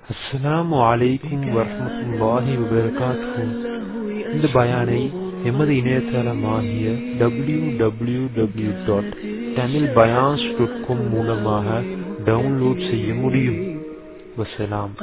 அஸ்ஸலாமு அலைக்கும் வரஹ்மத்துல்லாஹி வபரகாத்துஹு இந்த பயானை எமது இணையதளமாகிய W W W dot Tamil Bayans dot com மூலமாக டவுன்லோட் செய்ய முடியும் வசலாம்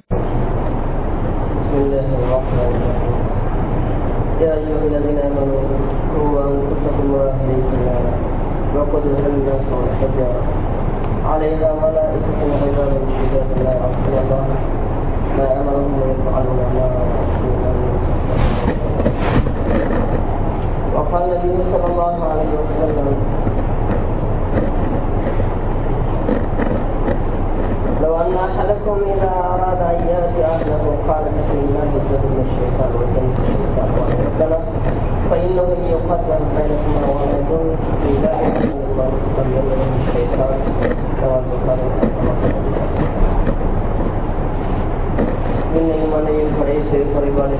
بسم الله الرحمن الرحيم يا أيها الذين آمنوا قوا أنفسكم وأهليكم نارا وقودها الناس والحجارة عليها ملائكة غلاظ شداد لا يعصون الله ما أمرهم ويفعلون ما يعصون وقال النبي صلى الله عليه وسلم لو أن أحدكم إذا أراد أن يأتي أهله قال بسم الله الذي من الشيطان وجنب الشيطان وأهلكنا فإنه يقدر بينكم روابط في ذلك من الله يقدر من الشيطان رواه البخاري இன்னைக்கு மனைவியின் படைத்து குறைபாடு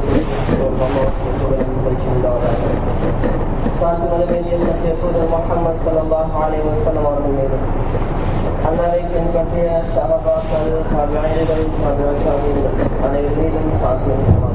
முகமது சல்லாஹ் அலி வசலம் அவர்கள் மீது அன்னரைக்கும் பற்றிய சகபாக்கள் சகாயங்கள் சகாசாமிகள் அனைவரும் சாத்தியம்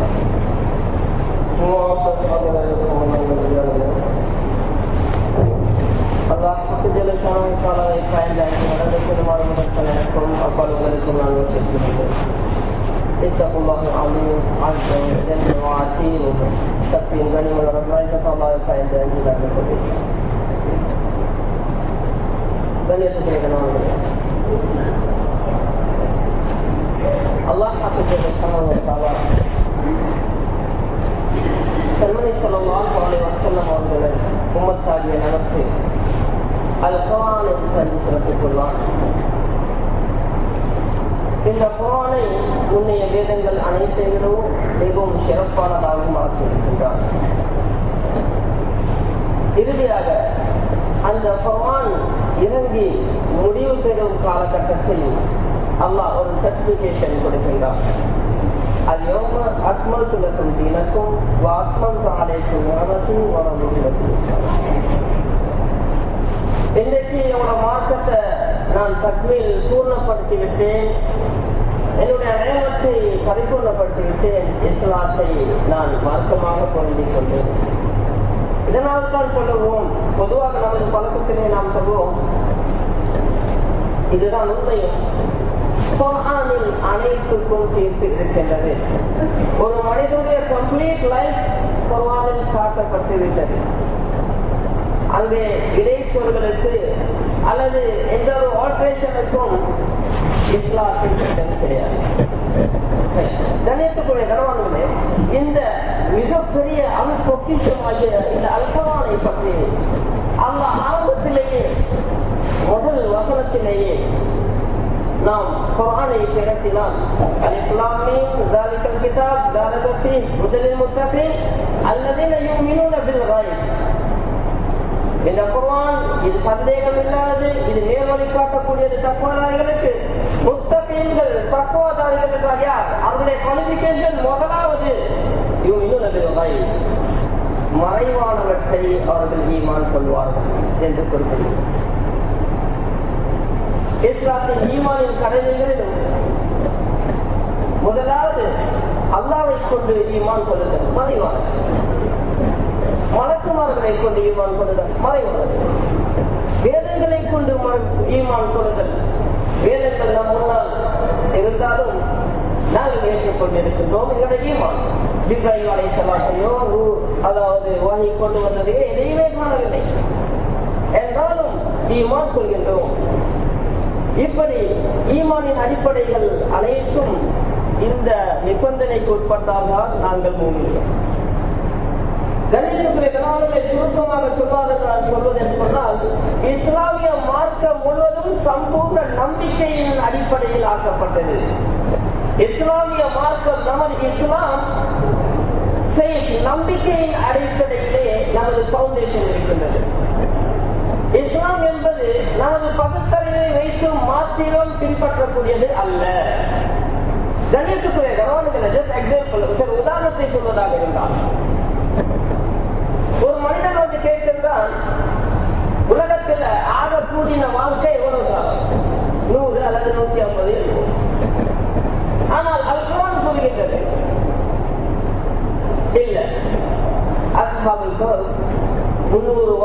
அல்லாஹ் ஜலசாலை பயன்பாடு நடந்து மாறுவதற்கு எனக்கும் அப்பாலுங்களுக்கும் நான் வச்சிருக்கிறேன் اتقوا الله العظيم عز وجل وعتيره تقي الغني والرحمن الله فعند عند ذلك بل يتبعون الله حق جل سبحانه وتعالى சல்மனை சொல்லலாம் அவளை வசல்லம் அவர்களை உம்மத்தாகிய நமக்கு அது குரான் என்று சொல்லி சிறப்பித்துள்ளான் இந்த குரானை முன்னைய வேதங்கள் அனைத்தையும் மிகவும் சிறப்பானதாகவும் ஆக்கியிருக்கின்றார் இறுதியாக அந்த குரான் இறங்கி முடிவு பெறும் காலகட்டத்தில் அல்லாஹ் ஒரு சர்டிபிகேஷன் கொடுக்கின்றார் اليوم أكملت لكم دينكم وأتممت عليكم نعمتي ورضيت لكم இன்றைக்கு என்னோட மார்க்கத்தை நான் தக்மீல் பூர்ணப்படுத்தி விட்டேன் என்னுடைய நேரத்தை பரிபூர்ணப்படுத்தி விட்டேன் இஸ்லாத்தை நான் மார்க்கமாக பொருந்திக் கொண்டேன் இதனால் தான் சொல்லுவோம் பொதுவாக நமது பழக்கத்திலே நாம் சொல்லுவோம் இதுதான் உண்மையும் குரானில் அனைத்துக்கும் தீர்ப்பு இருக்கின்றது ஒரு மனிதனுடைய கம்ப்ளீட் லைஃப் குரானில் காட்டப்பட்டு விட்டது அங்கே இடைச்சொல்களுக்கு அல்லது எந்த ஒரு ஆல்ட்ரேஷனுக்கும் இஸ்லாத்தில் திட்டம் கிடையாது கணியத்துக்குரிய கனவானே இந்த மிகப்பெரிய அல் பொக்கிஷமாகிய இந்த அல்பவானை பற்றி அந்த ஆரம்பத்திலேயே முதல் வசனத்திலேயே நாம் குரானை திரட்டினால் அலிஸ்லாமின் ذلك الكتاب ذلك فيه هدى للمتقين الذين يؤمنون بالغيب இந்த குர்வான் இது சந்தேகம் இல்லாதது இது நேர்வழி காட்டக்கூடியது தக்குவதாரிகளுக்கு முத்தகீன்கள் தக்குவதாரிகள் என்றால் யார் அவருடைய குவாலிபிகேஷன் முதலாவது மறைவானவற்றை அவர்கள் ஈமான் கொள்வார்கள் என்று குறிப்பிடுகிறார் இஸ்லாத்தின் ஈமானின் கடமைகளிலும் முதலாவது அல்லாவை கொண்டு ஈமான் கொள்ளுதல் மறைவான மலக்குமார்களை கொண்டு ஈமான் கொள்ளுதல் மறைவானது வேதங்களை கொண்டு ஈமான் கொள்ளுதல் வேதங்கள் நம் முன்னால் இருந்தாலும் நாங்கள் ஏற்றுக்கொண்டிருக்கின்றோம் எங்களுடைய ஈமான் இப்ராஹிம் அலை சலாத்தையோ அதாவது வாங்கி கொண்டு வந்ததையோ எதையுமே காணவில்லை என்றாலும் ஈமான் கொள்கின்றோம் இப்படி ஈமானின் அடிப்படைகள் அனைத்தும் இந்த நிபந்தனைக்கு உட்பட்டால்தான் நாங்கள் மூவிக்கிறோம் சுருக்கமாக சொல்வார்கள் நான் சொல்வது என்று சொன்னால் இஸ்லாமிய மார்க்கம் முழுவதும் சம்பூர்ண நம்பிக்கையின் அடிப்படையில் ஆக்கப்பட்டது இஸ்லாமிய மார்க்கம் நமது இஸ்லாம் நம்பிக்கையின் அடிப்படையிலே நமது பவுண்டேஷன் இருக்கின்றது இஸ்லாம் என்பது நமது பகுத்தறிவை வைத்து மாத்திரம் பின்பற்றக்கூடியது அல்ல கணியத்துக்குரிய கவனங்களை எக்ஸாம்பிள் ஒரு உதாரணத்தை சொல்வதாக இருந்தால் ஒரு மனிதன் வந்து கேட்கின்றான் உலகத்தில் ஆக கூடின வாழ்க்கை எவ்வளவு காலம் நூறு அல்லது நூத்தி ஐம்பது இருக்கும்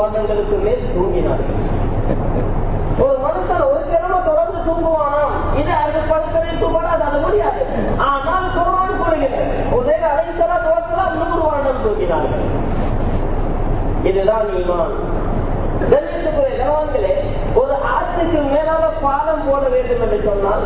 வருடங்களுக்கு மேல் தூங்கினார்கள் ஒரு மனுஷன் ஒரு கிழமை தொடர்ந்து தூங்குவானாம் இது அது படுக்கவே தூங்கலாம் அது முடியாது ஆனால் குரான் கூறுகிறது உதய அழைத்தலா தோற்றலாம் நூறு வருடம் தூங்கினார்கள் இதுதான் ஈமான் கண்ணியத்துக்குரிய கணவான்களே ஒரு ஆற்றுக்கு மேலாக பாலம் போட வேண்டும் என்று சொன்னால்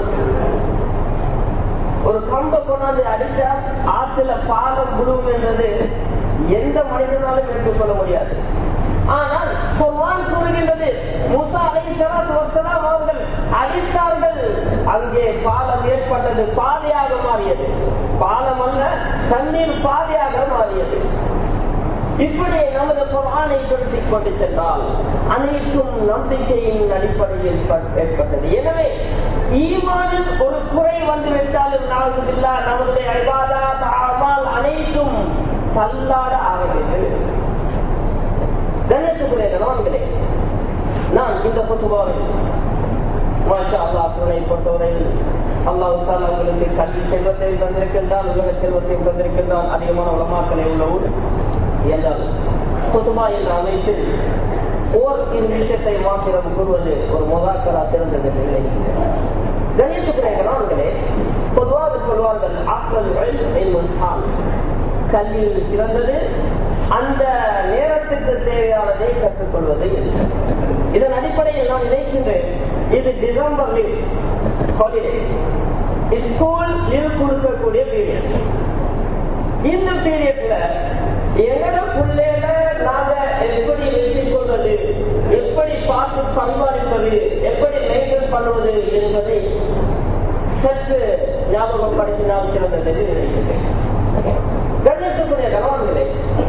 ஒரு கம்ப கொண்டாந்து அடிச்சா ஆற்றுல பாலம் விடும் என்றது எந்த மனிதனாலும் ஏற்றுக்கொள்ள முடியாது ஆனால் குர்ஆன் கூறுகின்றது முசா அலைஹிஸ்ஸலாத்து வஸ்ஸலாம் அவர்கள் அடித்தார்கள் அங்கே பாலம் ஏற்பட்டது பாதையாக மாறியது பாலம் அல்ல தண்ணீர் பாதையாக மாறியது இப்படி நமது குரானை படுத்திக் கொண்டு சென்றால் அனைத்தும் நம்பிக்கையின் அடிப்படையில் ஏற்பட்டது எனவே ஈமானில் ஒரு குறை வந்துவிட்டாலும் நாளுமில்லா நமது ஐவாதா தாமால் அனைத்தும் தள்ளாட ஆரம்பித்தது கணேசத்துக்குரிய கணவன்களே நான் இந்த பொதுவாக மாஷா அல்லா துணை பொறுத்தவரையில் அல்லாவுக்கால் அவங்களுக்கு கல்வி செல்வத்தையும் தந்திருக்கின்றான் உலக செல்வத்தையும் தந்திருக்கின்றான் அதிகமான உலமாக்களை உள்ளவர் என்றால் பொதுவா என்ற அமைப்பில் ஓர் இரு விஷயத்தை மாத்திரம் கூறுவது ஒரு முதாக்கரா சிறந்தது இல்லை கணேசத்துக்குரிய கணவன்களே பொதுவாக சொல்வார்கள் ஆக்கள் கல்வியில் சிறந்தது அந்த நேரத்துக்கு தேவையானதை கற்றுக்கொள்வது இதன் அடிப்படையில் நான் நினைக்கின்றேன் இது December leave holiday school leave கொடுக்கக்கூடிய பீரியட் இந்த பீரியட்ல எங்கட பிள்ளைகள நாங்க எப்படி வெற்றி கொள்வது எப்படி பார்த்து சம்பாதிப்பது எப்படி மெயின்டைன் பண்ணுவது என்பதை சற்று ஞாபகப்படுத்தினால் சிறந்தது நினைக்கிறேன் கண்ணியத்துக்குரிய கணவன்களே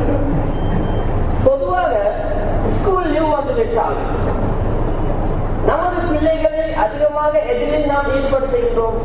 பொதுவாக ஸ்கூல் லீவ் வந்து விட்டால் நமது பிள்ளைகளை அதிகமாக எதிரில் நாம் ஈடுபடுத்துகின்றோம்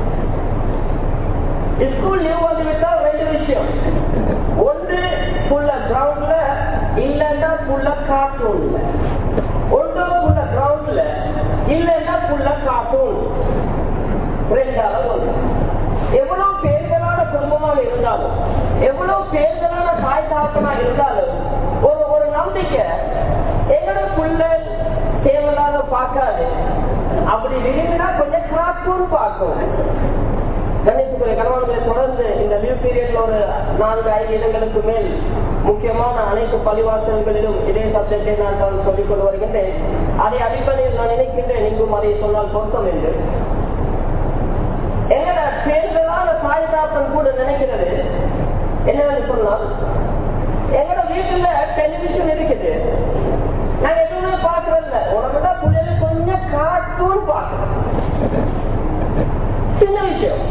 ஸ்கூல் லீவ் வந்து விட்டால் ரெண்டு விஷயம் ஒன்று புள்ள கிரவுண்ட்ல இல்லைன்னா புள்ள கார்ட்டூன்ல ஒன்று புள்ள கிரவுண்ட்ல இல்லைன்னா புள்ள கார்ட்டூன் ரெண்டாவது ஒன்று எவ்வளவு பேர்களான குடும்பமாக இருந்தாலும் எவ்வளவு பேர்களான தாய் தாக்கமாக இருந்தாலும் ஒரு ஒரு நம்பிக்கை எங்களோட புள்ள தேவையில்லாத பார்க்காது அப்படி விரும்பினா கொஞ்சம் கார்ட்டூன் பார்க்கும் கணேசுக்குரிய கணவன்களை தொடர்ந்து இந்த லீவ் பீரியட்ல ஒரு நான்கு ஐந்து இடங்களுக்கு மேல் முக்கியமான அனைத்து பள்ளிவாசல்களிலும் இதே சப்ஜெக்டை நான் சொல்லிக் கொண்டு வருகின்றேன் அதை அடிப்படையில் நான் நினைக்கின்றேன் இங்கும் அதை சொன்னால் பொருத்தம் என்று எங்கட பேர்களான தாய்தாப்பன் கூட நினைக்கிறது என்னன்னு சொன்னால் எங்கட வீட்டுல டெலிவிஷன் இருக்குது நாங்க எதுவுமே பாக்குறதில்ல உனக்குதான் பிள்ளைகள் கொஞ்சம் கார்ட்டூன் பாக்குறோம் சின்ன விஷயம்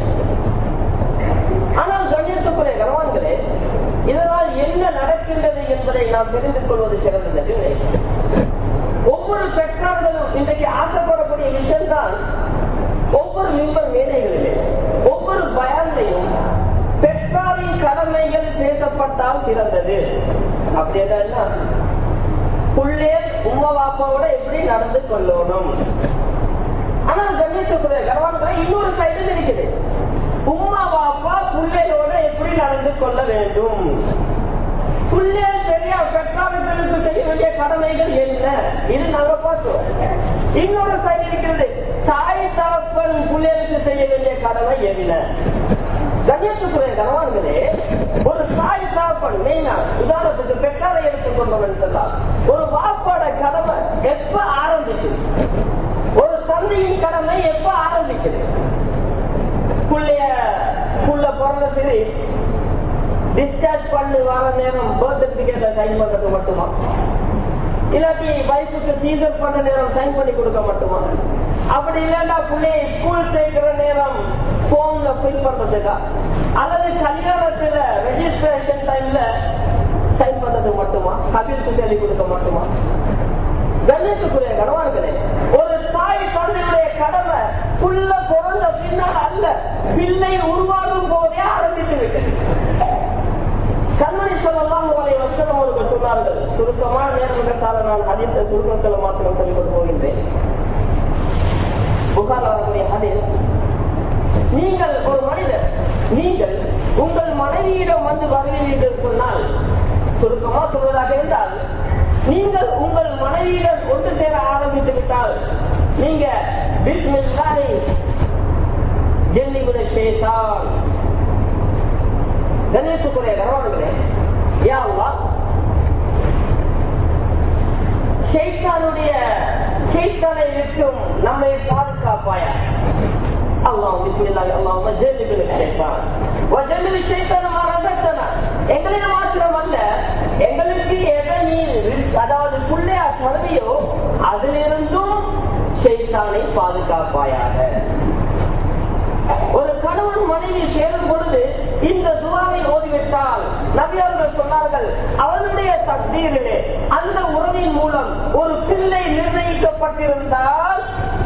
ஆனால் கண்ணியத்துக்குரிய கனவான்களே இதனால் என்ன நடக்கின்றது என்பதை நாம் தெரிந்து கொள்வது சிறந்தது ஒவ்வொரு பெற்றார்களும் இன்றைக்கு ஆசைப்படக்கூடிய விஷயம்தான் ஒவ்வொரு மிம்பர் மேடைகளிலே ஒவ்வொரு பயான்லையும் பெற்றாரின் கடமைகள் பேசப்பட்டால் சிறந்தது அப்படி என்ன புள்ளே உமா பாப்பாவோட எப்படி நடந்து கொள்ளணும் ஆனால் கண்ணியத்துக்குரிய கர்வான்களை இன்னொரு சைடு இருக்குது உமா பாப்பா பிள்ளையோட எப்படி நடந்து கொள்ள வேண்டும் பிள்ளைகள் சரியா பெற்றார்களுக்கு செய்ய வேண்டிய கடமைகள் என்ன இது நாங்க பார்த்தோம் இன்னொரு சைடு இருக்கிறது தாய் தகப்பன் பிள்ளைகளுக்கு செய்ய வேண்டிய கடமை என்ன கண்ணியத்துக்குரிய கணவான்களே ஒரு தாய் தகப்பன் மெயினா உதாரணத்துக்கு பெற்றாரை எடுத்துக்கொண்டவன் சொன்னால் ஒரு வாப்பாட கடமை எப்ப ஆரம்பிச்சு ஒரு தந்தையின் கடமை எப்ப ஆரம்பிக்குது புள்ளைய புள்ள பிறந்த சரி டிஸ்சார்ஜ் பண்ணி வர நேரம் பர்த் சர்டிபிகேட்ல சைன் பண்றது மட்டுமா இல்லாட்டி வைஃபுக்கு சீசர் பண்ண நேரம் சைன் பண்ணி கொடுக்க மட்டுமா அப்படி இல்லைன்னா பிள்ளைய ஸ்கூல் சேர்க்கிற நேரம் போன்ல ஃபில் பண்றதுக்கா அல்லது கல்யாணத்துல ரெஜிஸ்ட்ரேஷன் டைம்ல சைன் பண்றது மட்டுமா கபிலுக்கு சொல்லி கொடுக்க மட்டுமா கண்ணியத்துக்குரிய கணவான்களே ஒரு தாய் தந்தையுடைய கடமை புள்ள பிறந்த பின்னால் அல்ல பிள்ளை உருவாகும் போதே ஆரம்பித்து விட்டது கண்மணி சொல்லலாம் உங்களை வசனம் அவர்கள் சொன்னார்கள் சுருக்கமான நேரங்களுக்காக நான் அதிர்த்த சுருக்கத்தில் மாத்திரம் சொல்லிக் கொண்டு போகின்றேன் புகார் அவர்களுடைய அதில் நீங்கள் ஒரு மனிதர் நீங்கள் உங்கள் மனைவியிடம் வந்து வருகிறீர்கள் சொன்னால் சுருக்கமா சொல்வதாக இருந்தால் நீங்கள் உங்கள் மனைவியிடம் ஒன்று சேர ஆரம்பித்து விட்டால் நீங்க பிஸ்மில்லாஹி ஜென்னிபுர ஷேதான் கணேசுக்குரிய கரவானுங்களே யா அல்லாஹ் ஷைத்தானுடைய ஷைத்தானை விட்டும் நம்மை பாதுகாப்பாயா அல்லாஹ் பிஸ்மில்லாஹி அல்லாஹ் ஜென்னிபுர ஷேதான் வஜன்னிபு ஷைத்தான் மறந்தன எங்களிடம் மாத்திரம் அல்ல எங்களுக்கு எதை நீ அதாவது புள்ளையா கருவியோ அதிலிருந்தும் ஷைத்தானை பாதுகாப்பாயாக ஒரு கணவன் மனைவி சேரும் பொழுது இந்த துவாவை ஓதிவிட்டால் நபியவர்கள் சொன்னார்கள் அவனுடைய தக்தீரிலே அந்த உறவின் மூலம் ஒரு பிள்ளை நிர்ணயிக்கப்பட்டிருந்தால்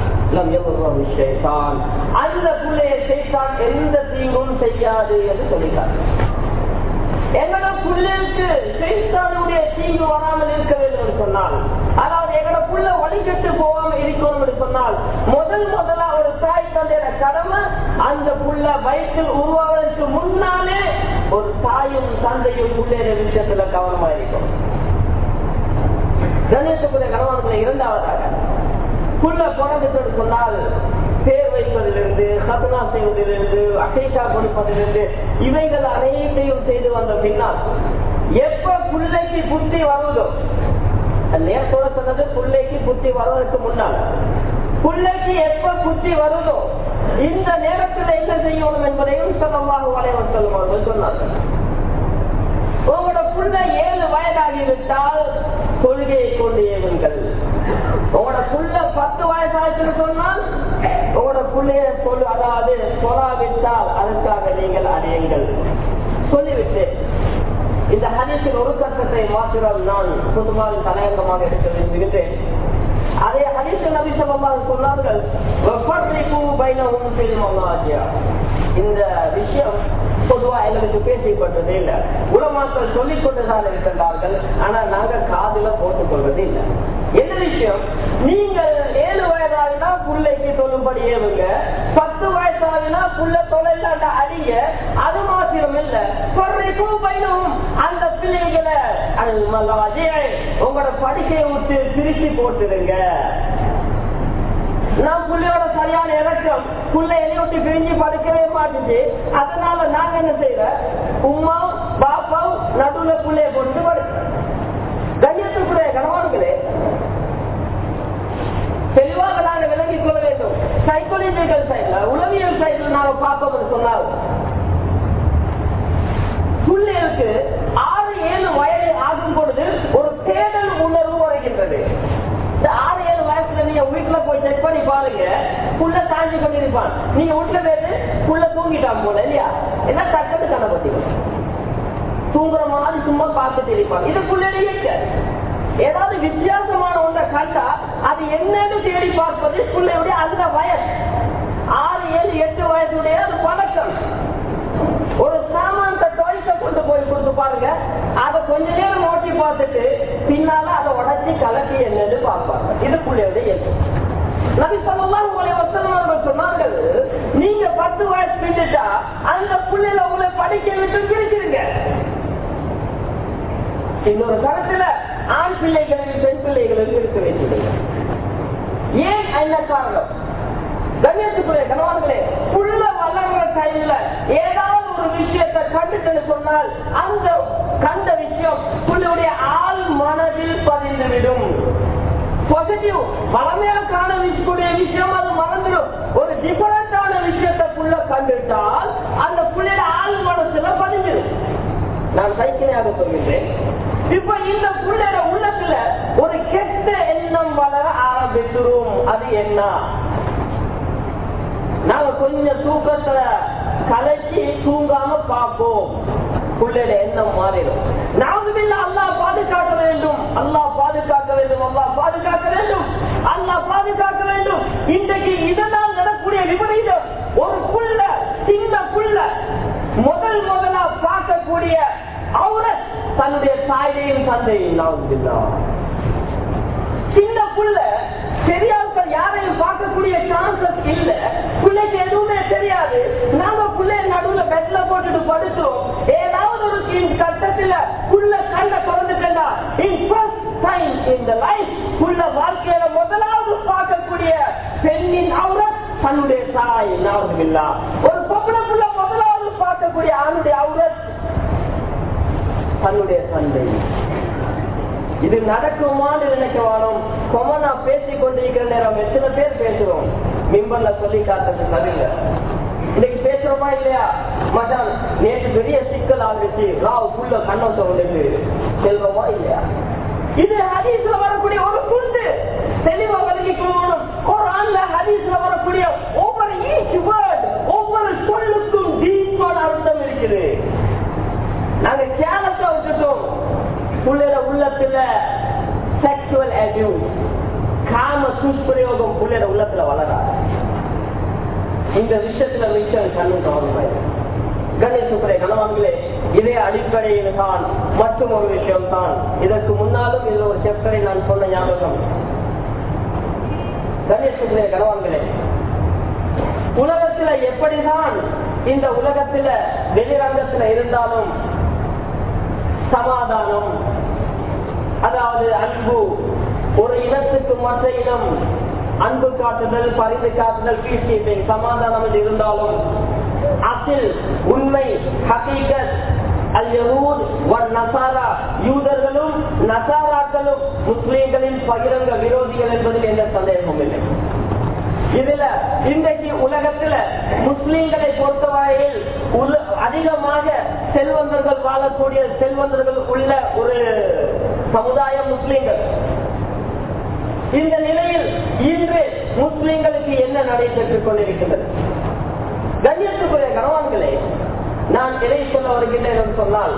அந்த பிள்ளையை செய்தான் எந்த தீங்கும் செய்யாது என்று சொல்லிட்டார் எங்களோட பிள்ளைக்கு செய்தானுடைய தீங்கு வராமல் இருக்க வேண்டும் என்று சொன்னால் அதாவது எங்களோட புள்ள வழிகட்டு போகாமல் இருக்கணும் என்று சொன்னால் முதல் முதலா ஒரு தாய் தந்தையோட கடமை அந்த புள்ள வயிற்றில் உருவாவதற்கு முன்னாலே ஒரு தாயும் தந்தையும் புள்ளைய விஷயத்துல கவனமா இருக்கும் கணேசக்குரிய கணவன்களை இரண்டாவதாக புள்ள பிறந்துட்டு சொன்னால் பேர் வைப்பதிலிருந்து சத்துனா செய்வதிலிருந்து அசைக்கா கொடுப்பதிலிருந்து இவைகள் அனைத்தையும் செய்து வந்த பின்னால் எப்ப பிள்ளைக்கு புத்தி வருவதோ நேரத்தோட சொன்னது பிள்ளைக்கு புத்தி வருவதற்கு முன்னால் பிள்ளைக்கு எப்ப புத்தி வருதோ இந்த நேரத்தில் என்ன செய்யணும் என்பதையும் சொல்லமாக வளைவன் சொல்லுவார்கள் சொன்னார்கள் உங்களோட புள்ள ஏழு வயதாகிவிட்டால் கொள்கையை கொண்டு ஏவுங்கள் உங்களோட புள்ள பத்து வயசாச்சுன்னு சொன்னால் உங்களோட புள்ளைய சொல் அதாவது சொல்லாவிட்டால் அதற்காக நீங்கள் அறியுங்கள் சொல்லிவிட்டு இந்த ஹதீஸின் ஒரு கட்டத்தை மாத்திரம் நான் பொதுவாக தலையங்கமாக எடுக்க விரும்புகின்றேன் அதே ஹதீஸ் நபி சொல்லமாக சொன்னார்கள் இந்த விஷயம் பொதுவா எங்களுக்கு பேசப்பட்டதே இல்லை உலமாக்கள் சொல்லிக் கொண்டுதான் இருக்கின்றார்கள் ஆனா நாங்க காதுல போட்டுக் கொள்வது இல்லை என்ன விஷயம் நீங்கள் ஏழு வயதாகினா பிள்ளைக்கு சொல்லும்படி ஏவுங்க பத்து வயசாகினா புள்ள தொழிலாண்ட அடிங்க அது மாத்திரம் இல்ல பொறைக்கும் பயனும் அந்த பிள்ளைகளை உங்களோட படுக்கையை விட்டு பிரிச்சு போட்டுருங்க நான் புள்ளையோட சரியான இறக்கம் புள்ள எதையொட்டி பிரிஞ்சு படுக்கவே மாட்டுச்சு அதனால நாங்க என்ன செய்யறோம் உமா பாப்பாவும் நடுவுல புள்ளைய போட்டு படுக்க கண்ணியத்துக்குரிய கணவான்களே தெளிவாக நாங்கள் விளங்கிக் கொள்ள வேண்டும் சைக்கோலஜிக்கல் சைட்ல உளவியல் சைட்ல நாங்க பார்ப்போம் சொன்னால் பிள்ளைகளுக்கு ஆறு ஏழு வயது ஆகும் பொழுது ஒரு தேடல் உணர்வு வருகின்றது இந்த ஆறு ஏழு வயசுல நீங்க வீட்டுல போய் செக் பண்ணி பாருங்க புள்ள தாண்டி கொண்டிருப்பான் நீங்க வீட்டுல போயிட்டு புள்ள தூங்கிட்டான் போல இல்லையா என்ன டக்குன்னு கண்ணப்பட்டி தூங்குற மாதிரி சும்மா பார்த்துட்டு இருப்பான் இது புள்ளைய ஏதாவது வித்தியாசமான ஒன்றை கண்டா அது என்னன்னு தேடி பார்ப்பது பிள்ளையுடைய அந்த வயசு ஆறு ஏழு எட்டு வயசுடைய அது பழக்கம் ஒரு சாமான்த டாய்ஸ கொண்டு போய் கொடுத்து பாருங்க அதை கொஞ்ச நேரம் ஓட்டி பார்த்துட்டு பின்னால அதை உடச்சி கலக்கி என்னன்னு பார்ப்பாங்க இது பிள்ளையுடைய இயல்பு நபி சொல்லலாம் உங்களை வசனங்கள் சொன்னார்கள் நீங்க பத்து வயசு பின்னுட்டா அந்த பிள்ளைல உங்களை படிக்க விட்டு பிரிச்சிருங்க இன்னொரு கருத்துல ஆண் பிள்ளைகளுக்கு பெண் பிள்ளைகளுக்கு இருக்க வேண்டியது ஏன் என்ன காரணம் கண்ணியத்துக்குரிய கணவான்களே புள்ள வளர்ற டைம்ல ஏதாவது ஒரு விஷயத்தை கண்டுட்டு சொன்னால் அந்த கண்ட விஷயம் புள்ளுடைய ஆள் மனதில் பதிந்துவிடும் பாசிட்டிவ் வளமையா காணக்கூடிய விஷயம் அது மறந்துடும் ஒரு டிஃபரண்டான விஷயத்தை புள்ள கண்டுட்டால் அந்த புள்ளையோட ஆள் மனசுல பதிஞ்சிடும் நான் சைக்கிளையாக சொல்கின்றேன் இப்ப இந்த புள்ளையோட உள்ளத்துல ஒரு கெட்ட எண்ணம் வளர ஆரம்பித்துரும் அது என்ன நாங்க கொஞ்சம் தூக்கத்துல கலைச்சி தூங்காம பார்ப்போம் புள்ளையோட எண்ணம் மாறிடும் நாமதில்ல அல்லா பாதுகாக்க வேண்டும் அல்லா பாதுகாக்க வேண்டும் அல்லா பாதுகாக்க வேண்டும் அல்லா பாதுகாக்க வேண்டும் இன்றைக்கு இதனால் நடக்கூடிய விபரீதம் ஒரு புள்ள சின்ன புள்ள முதல் முதலா பார்க்கக்கூடிய அவுரத் தன்னுடைய தாயையும் தந்தையும் நாமதில்லா சின்ன புள்ள பெரியாட்கள் யாரையும் பார்க்கக்கூடிய சான்சஸ் இல்ல பிள்ளைக்கு எதுவுமே தெரியாது நாம பிள்ளைய நடுவுல பெட்ல போட்டுட்டு படுத்தோம் ஏதாவது ஒரு கட்டத்துல புள்ள கண்ண திறந்துட்டா சைன் இந்த லைஃப் உள்ள வாழ்க்கையில முதலாவது பார்க்கக்கூடிய பெண்ணின் அவுரத் தன்னுடைய தாய் நாவதுமில்லா ஒரு பொம்பளைக்குள்ள முதலாவது பார்க்கக்கூடிய ஆணுடைய அவுரத் தன்னுடைய தந்தை இது நடக்குமான்னு நினைக்க வேணும் கொமனா பேசிக் கொண்டிருக்கிற நேரம் எத்தனை பேர் பேசுறோம் மிம்பர்ல சொல்லி காட்டுறது நடுங்க இன்னைக்கு பேசுறோமா இல்லையா மச்சான் நேற்று பெரிய சிக்கல் ஆரம்பிச்சு ராவ் புள்ள கண்ணோட்டம் உள்ளது செல்வமா இல்லையா இது ஹதீஸ்ல வரக்கூடிய ஒரு குண்டு தெளிவா விலகி கொள்ளணும் ஒரு ஆண்ல ஹதீஸ்ல வரக்கூடிய ஒவ்வொரு ஈச் வேர்ட் ஒவ்வொரு சொல்லுக்கும் டீப்பான அர்த்தம் இருக்குது நாங்க கேலத்தை விட்டுட்டோம் புள்ளைய உள்ளத்துல செக்ஷுவல் அபியூஸ் காம துஷ்பிரயோகம் புள்ளைய உள்ளத்துல வளராது இந்த விஷயத்துல மிச்சம் கண்ணு கவனமாயிரு கணேசுக்குறை கணவான்களே இதே அடிப்படையில் தான் மற்றும் ஒரு விஷயம் தான் இதற்கு முன்னாலும் இதுல ஒரு செப்டரை நான் சொன்ன ஞாபகம் கணேசுக்குறை கணவான்களே உலகத்துல எப்படிதான் இந்த உலகத்துல வெளிரங்கத்துல இருந்தாலும் சமாதானம் அதாவது அன்பு ஒரு இனத்துக்கு மற்ற இனம் அன்பு காட்டுதல் பரிந்து காட்டுதல் பீஸ் கீப்பிங் சமாதானம் என்று இருந்தாலும் அசில் உண்மை ஹகீகத் யூதர்களும் நசாராக்களும் முஸ்லீம்களின் பகிரங்க விரோதிகள் என்பதில் எந்த சந்தேகமும் இல்லை இதுல இன்றைக்கு உலகத்துல முஸ்லீம்களை பொறுத்தவரையில் அதிகமாக செல்வந்தர்கள் வாழக்கூடிய செல்வந்தர்கள் உள்ள ஒரு சமுதாயம் முஸ்லீம்கள் இந்த நிலையில் இன்று முஸ்லீம்களுக்கு என்ன நடைபெற்றுக் கொண்டிருக்கின்றது கண்ணியத்துக்குரிய கணவான்களே நான் எதை சொல்ல வருகின்றேன் என்று சொன்னால்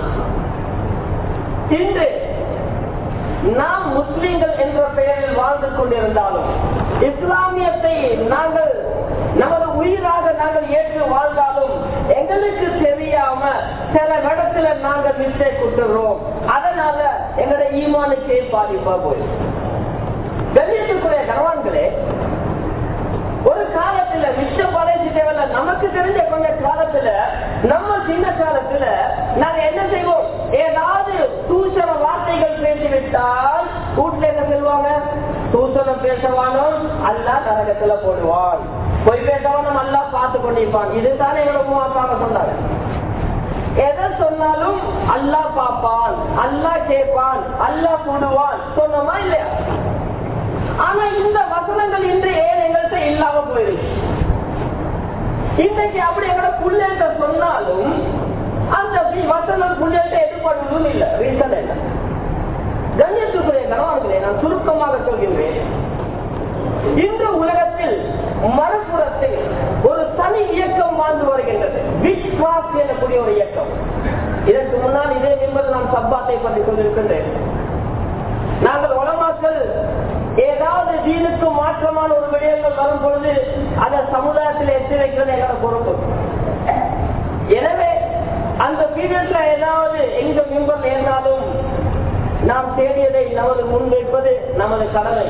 இன்று நாம் முஸ்லீம்கள் என்ற பெயரில் வாழ்ந்து கொண்டிருந்தாலும் இஸ்லாமியத்தை நாங்கள் நமது உயிராக நாங்கள் ஏற்று வாழ்ந்தாலும் எங்களுக்கு தெரியாம சில இடத்துல நாங்கள் மிஸ்டேக் விட்டுறோம் அதனால எங்களுடைய ஈமானுக்கே பாதிப்பா போயிடும் கண்ணியத்துக்குரிய கணவான்களே ஒரு காலத்துல மிச்ச பழைய தேவையில்ல நமக்கு தெரிஞ்ச கொஞ்ச காலத்துல நம்ம சின்ன காலத்துல நாங்க என்ன செய்வோம் ஏதாவது தூசண வார்த்தைகள் பேசிவிட்டால் வீட்டுல என்ன சொல்லுவாங்க தூசணம் பேசவானும் அல்லா நரகத்துல போடுவான் பொய் பேசவானும் அல்லா பார்த்து கொண்டிருப்பான் இதுதானே எங்களோட மூவாப்பாங்க சொன்னாங்க எதை சொன்னாலும் அல்லா பார்ப்பான் அல்லா கேட்பான் அல்லா போடுவான் சொன்னோமா இல்லையா ஆனா இந்த வசனங்கள் இன்று ஏன் எங்கள்கிட்ட இல்லாம போயிருக்கு இன்றைக்கு அப்படி எங்களோட புள்ளேட்ட சொன்னாலும் அந்த வசனம் புள்ளேட்ட எதிர்பார்ப்பதும் இல்லை ரீசன் என்ன கண்ணியத்துக்குரிய கணவான்களே நான் சுருக்கமாக சொல்கின்றேன் இன்று உலகத்தில் மறுபுறத்தில் ஒரு தனி இயக்கம் வாழ்ந்து வருகின்றது விஸ்வாஸ் எனக்கூடிய ஒரு இயக்கம் இதற்கு முன்னால் இதே என்பது நான் சப்பாத்தை பற்றி கொண்டிருக்கின்றேன் நாங்கள் உலமாக்கள் ஏதாவது தீனுக்கு மாற்றமான ஒரு விடயங்கள் வரும் பொழுது அதை சமுதாயத்தில் எத்தி வைக்கிறது எங்களோட பொறுப்பு எனவே அந்த பீரியட்ல ஏதாவது எங்க மிம்பர் ஏறினாலும் நாம் தேடியதை நமது முன் வைப்பது நமது கடமை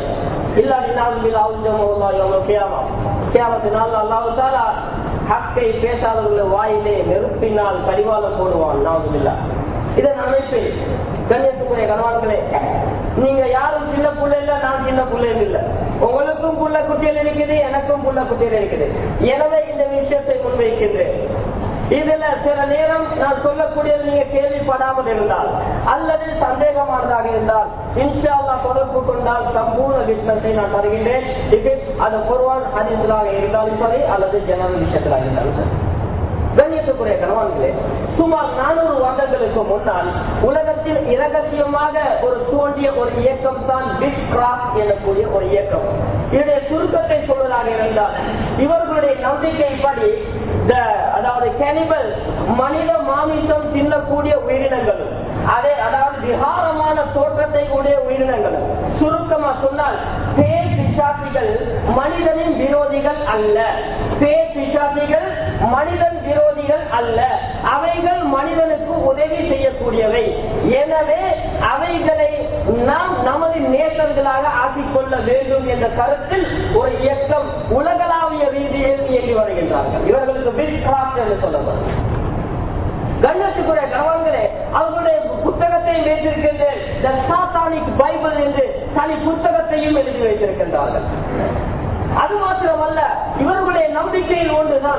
ஹக்கை பேசாதவர்கள் வாயிலே நெருப்பினால் கடிவாளம் போடுவான் நாவுதில்லா இதன் அமைப்பில் கண்ணியத்துக்குரிய கணவான்களே நீங்க யாரும் சின்ன புள்ள இல்ல நான் சின்ன பிள்ளைகள் இல்ல உங்களுக்கும் புள்ள குட்டியில் இருக்குது எனக்கும் புள்ள குட்டியில் இருக்குது எனவே இந்த விஷயத்தை முன்வைக்கின்றேன் இதுல சில நேரம் நான் சொல்லக்கூடியது நீங்க கேள்விப்படாமல் இருந்தால் அல்லது சந்தேகமானதாக இருந்தால் இன்ஷால்லா தொடர்பு கொண்டால் சம்பூர்ண பிசினஸை நான் தருகின்றேன் இது அது பொருவான் ஹரிசலாக இருந்தாலும் சரி அல்லது ஜனவரி விஷயத்திலாக இருந்தாலும் சரி கண்ணியத்துக்குரிய கணவான்களே சுமார் நானூறு வருடங்களுக்கு முன்னால் உலகத்தில் இரகசியமாக ஒரு தோன்றிய ஒரு இயக்கம் தான் பிக் கிராஸ் எனக்கூடிய ஒரு இயக்கம் இதனுடைய சுருக்கத்தை சொல்வதாக இருந்தால் இவர்களுடைய நம்பிக்கைப்படி அதாவது கேனிபல் மனித மாமிசம் தின்னக்கூடிய உயிரினங்கள் அதே அதாவது விகாரமான தோற்றத்தை கூடிய உயிரினங்கள் சுருக்கமா சொன்னால் பேர் பிசாசிகள் மனிதனின் விரோதிகள் அல்ல பேர் பிசாசிகள் மனிதன் விரோதிகள் அல்ல அவைகள் மனிதனுக்கு உதவி செய்யக்கூடியவை எனவே அவைகளை நாம் நமது நேசர்களாக ஆக்கிக்கொள்ள வேண்டும் என்ற கருத்தில் ஒரு இயக்கம் உலகளாவிய ரீதியில் இயங்கி வருகின்றார்கள் இவர்களுக்கு பில் கிராஃப்ட் என்று சொல்லப்படும் கண்ணியத்துக்குரிய கணவன்களே அவர்களுடைய புத்தகத்தையும் வைத்திருக்கின்றேன் த சாத்தானிக் பைபிள் என்று தனி புத்தகத்தையும் எழுதி வைத்திருக்கின்றார்கள் அது மாத்திரமல்ல இவர்களுடைய நம்பிக்கையில் ஒன்றுதான்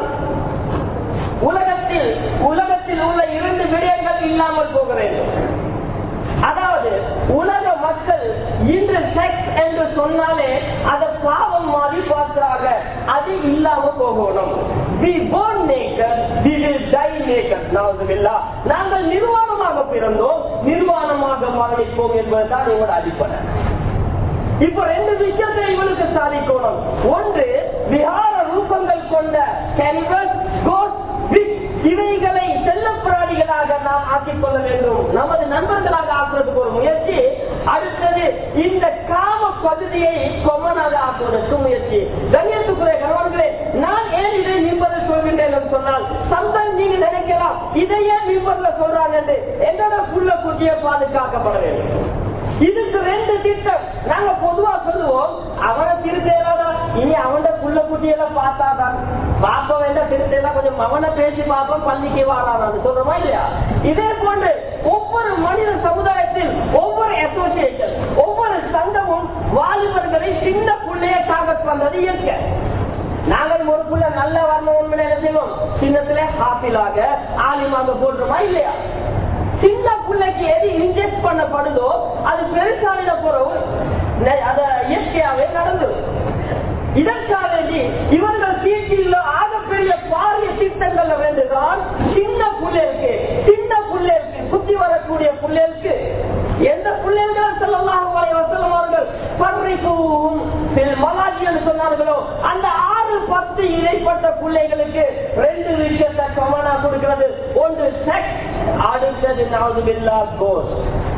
உலகத்தில் உலகத்தில் உள்ள இரண்டு விடயங்கள் இல்லாமல் போக வேண்டும் அதாவது உலக மக்கள் இன்று செக்ஸ் என்று சொன்னாலே அதை பாவம் மாதிரி பார்க்கிறாங்க அது இல்லாம போகணும் We born naked, we will die naked. நவுதுபில்லாஹ். நாங்கள் நிர்வாணமாக பிறந்தோம் நிர்வாணமாக மரணிப்போம் என்பதுதான் இவரோட அடிப்படை இப்ப ரெண்டு விஷயத்தை இவனுக்கு சாதிக்கணும் ஒன்று விகார ரூபங்கள் கொண்ட கேன்வஸ் கோட் இவைகளை செல்ல பிராணிகளாக நாம் ஆக்கிக் கொள்ள வேண்டும் நமது நண்பர்களாக ஆக்குறதுக்கு ஒரு முயற்சி அடுத்தது இந்த காம பகுதியை கொமனாக ஆக்குவதற்கு முயற்சி கண்ணியத்துக்குரிய கணவர்களே நான் ஏன் இதை நிம்பதை சொல்கின்றேன் என்று சொன்னால் சந்தன் நீங்க நினைக்கலாம் இதையே நிம்பர்ல சொல்றாங்க என்று என்னோட புள்ள குட்டியை பாதுகாக்கப்பட வேண்டும் இதுக்கு ரெண்டு திட்டம் நாங்க பொதுவா சொல்லுவோம் அவனை திருத்தேராதா இனி அவன புள்ள குட்டியெல்லாம் பார்த்தாதான் பாப்பா வேண்ட திருத்தேலாம் கொஞ்சம் அவனை பேசி பார்ப்போம் பள்ளிக்கு வாழாதான் சொல்றோமா இல்லையா இதே போன்று ஒவ்வொரு மனித சமுதாயத்தில் ஒவ்வொரு அசோசியேஷன் ஒவ்வொரு சங்கமும் வாலிபர்களை சின்ன புள்ளைய டார்கெட் பண்றது இயற்கை நாங்கள் ஒரு புள்ள நல்ல வரணும் என்ன செய்வோம் சின்னத்துல ஹாப்பிலாக ஆலிமாக போடுறோமா இல்லையா சின்ன பிள்ளைக்கு எது இன்ஜெக்ட் பண்ணப்படுதோ அது பெருசாலின பிறகு அத இயற்கையாவே நடந்துடும் இதற்காக வேண்டி இவர்கள் தீட்டில் ஆகப்பெரிய பாரிய திட்டங்கள்ல வேண்டுதான் சின்ன புள்ளைக்கு சின்ன புள்ளைக்கு சுத்தி வரக்கூடிய புள்ளைக்கு எந்த பிள்ளைகள் செல்லலாம் அவர்கள் பர்ரிக்கும் மலாஜி என்று சொன்னார்களோ அந்த ஆறு பத்து இடைப்பட்ட பிள்ளைகளுக்கு ரெண்டு விஷயத்தை கமனா கொடுக்கிறது ஒன்று செக்ஸ் அடுத்தது நாவுதுபில்லா கோஸ்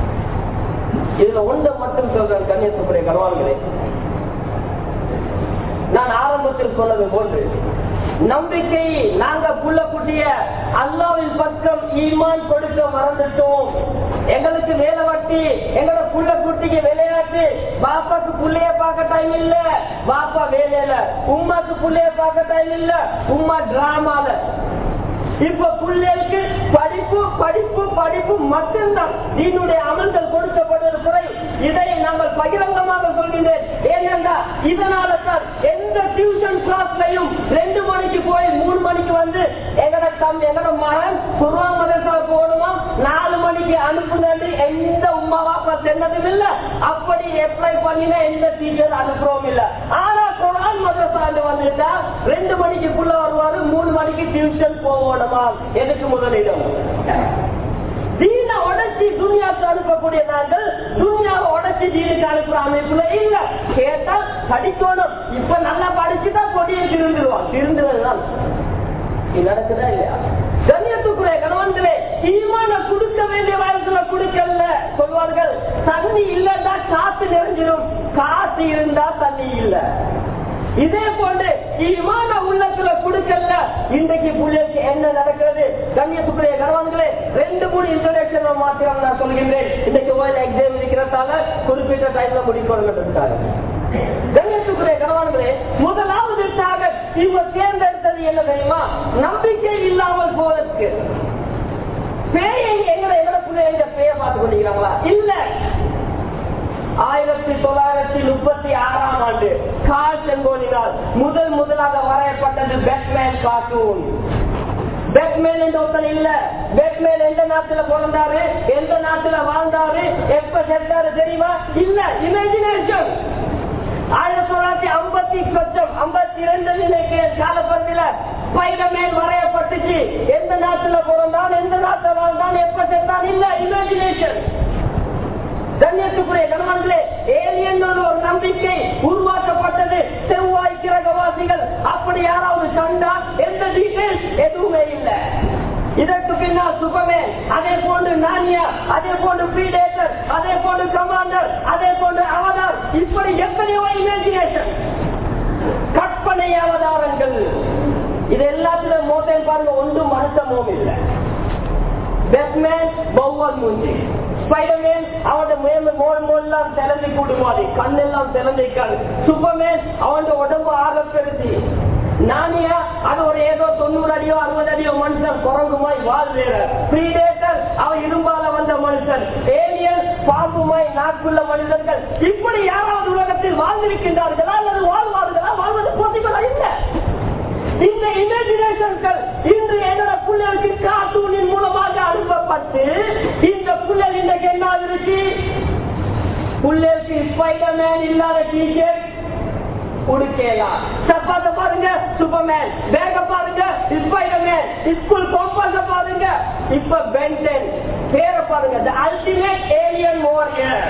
இதுல ஒன்றை மட்டும் சொல்றேன் கன்னியாகுமரி கருவான்களே நான் ஆரம்பத்தில் சொன்னது போன்று நம்பிக்கை நாங்க புள்ள குட்டிய அல்லாவின் பக்கம் ஈமான் கொடுக்க மறந்துட்டோம் எங்களுக்கு வேலை வட்டி எங்களோட புள்ள குட்டிக்கு விளையாட்டு பாப்பாக்கு புள்ளைய பார்க்க டைம் இல்ல பாப்பா வேலையில உமாக்கு புள்ளைய பார்க்க டைம் இல்ல உமா டிராமால இப்ப பிள்ளைகளுக்கு படிப்பு படிப்பு படிப்பு மட்டும்தான் தீனுடைய அமல்கள் கொடுக்கப்படுவது குறையும் இதை நாங்கள் பகிரங்கமாக சொல்கின்றேன் ஏனென்றா இதனால தான் எந்த டியூஷன் கிளாஸ்லையும் ரெண்டு மணிக்கு போய் மூணு மணிக்கு வந்து எங்கட தம் எங்கட மகன் குருவா மதரசா போடுமா நாலு மணிக்கு அனுப்புனது எந்த உமா பாப்பா சென்னதும் இல்ல அப்படி அப்ளை பண்ணின எந்த டீச்சர் அனுப்புறோம் இல்ல ஆனா குரான் மதரசாண்டு வந்துட்டா ரெண்டு மணிக்குள்ள வருவாரு மூணு மணிக்கு டியூஷன் போகணுமா எதுக்கு முதலிடம் தீன உடச்சி துணியாக்கு அனுப்பக்கூடிய நாங்கள் துணியாவை உடச்சி தீனுக்கு அனுப்புற அமைப்புல இல்ல கேட்டா படிக்கணும் இப்ப நல்லா படிச்சுதான் கொடியை திருந்துருவான் திருந்துறதுதான் இது நடக்குதா இல்லையா கண்ணியத்துக்குரிய கணவன்களே ஈமான கொடுக்க வேண்டிய வயசுல கொடுக்கல சொல்வார்கள் தண்ணி இல்லன்னா காத்து நிறைஞ்சிடும் காத்து இருந்தா தண்ணி இல்ல இதே போன்று ஈமான உள்ளத்துல கொடுக்கல இன்றைக்கு பிள்ளைக்கு என்ன நடக்கிறது கண்ணியத்துக்குரிய கணவன்களே ரெண்டு மூணு இன்டர்நேஷன் மாத்திரம் நான் சொல்கின்றேன் இன்னைக்கு ஓயில் எக்ஸாம் இருக்கிறதால குறிப்பிட்ட டைம்ல முடிக்கணுங்கிறதுக்காக கண்ணியத்துக்குரிய கணவன்களே முதலாவது டார்கெட் இவங்க தேர்ந்தெடுத்தது என்ன தெரியுமா நம்பிக்கை இல்லாமல் போவதற்கு பேயை எங்களை எங்களை பிள்ளைங்க பேய பார்த்து கொண்டிருக்கிறாங்களா இல்ல ஆயிரத்தி தொள்ளாயிரத்தி முப்பத்தி ஆறாம் ஆண்டு கால் செங்கோலினால் முதல் முதலாக வரையப்பட்டது பேட்மேன் கார்ட்டூன் பேட்மேன் என்ற ஒருத்தன் இல்ல பேட்மேன் எந்த நாட்டுல பிறந்தாரு எந்த நாட்டுல வாழ்ந்தாரு எப்ப செத்தாரு தெரியுமா இல்ல இமேஜினேஷன் ஆயிரத்தி தொள்ளாயிரத்தி ஐம்பத்தி கொஞ்சம் ஐம்பத்தி இரண்டு காலப்பகுதியில ஸ்பைடர்மேன் வரையப்பட்டுச்சு எந்த நாட்டுல பிறந்தான் எந்த நாட்டுல வாழ்ந்தான் எப்ப செத்தான் இல்ல இமேஜினேஷன் கண்ணியத்துக்குரிய கணவன்களே ஏலியன் ஒரு நம்பிக்கை உருவாக்கப்பட்டது செவ்வாய் கிரகவாசிகள் அப்படி யாராவது கண்டா எந்த டீடைல்ஸ் எதுவுமே இல்லை இதற்கு பின்னால் சுபமே அதே போன்று நானியா அதே போன்று பீடேட்டர் அதே போன்று கமாண்டர் அதே போன்று அவதார் இப்படி எத்தனையோ இமேஜினேஷன் கற்பனை அவதாரங்கள் இது எல்லாத்திலும் மோட்டையும் பாருங்க ஒன்றும் அர்த்தமும் இல்லை பேட்மேன் பௌவல் மூஞ்சி ஸ்பைடர்மேன் அவனோட மேல மோல் மோல்லாம் திறந்து கூடுமாடி கண்ணெல்லாம் திறந்திருக்காது சூப்பர்மேன் அவனோட உடம்பு ஆக பெருசி நானியா அது ஒரு ஏதோ தொண்ணூறு அடியோ அறுபது அடியோ மனுஷன் குரங்குமாய் வாழ்வேற பிரீடேட்டர் அவன் இரும்பால வந்த மனுஷன் ஏலியன் பாம்புமாய் நாக்குள்ள மனிதர்கள் இப்படி யாராவது உலகத்தில் வாழ்ந்திருக்கின்றார்களா அல்லது வாழ்வார்களா வாழ்வது பாசிபிளா இல்லை இந்த இமேஜினேஷன்கள் இன்று என்னோட பிள்ளைகளுக்கு கார்ட்டூனின் மூலமாக அனுப்பப்பட்டு இந்த பிள்ளைகள் இன்றைக்கு என்ன இருக்கு பிள்ளைகளுக்கு ஸ்பைடர்மேன் இல்லாத டீச்சர் உடுக்கலாம் சப்பாத்த பாருங்க சூப்பர்மேன் பேக பாருங்க ஸ்பைடர்மேன் ஸ்கூல் காம்பஸ் பாருங்க இப்ப பென்டன் பேரை பாருங்க அல்டிமேட் ஏலியன் வாரியர்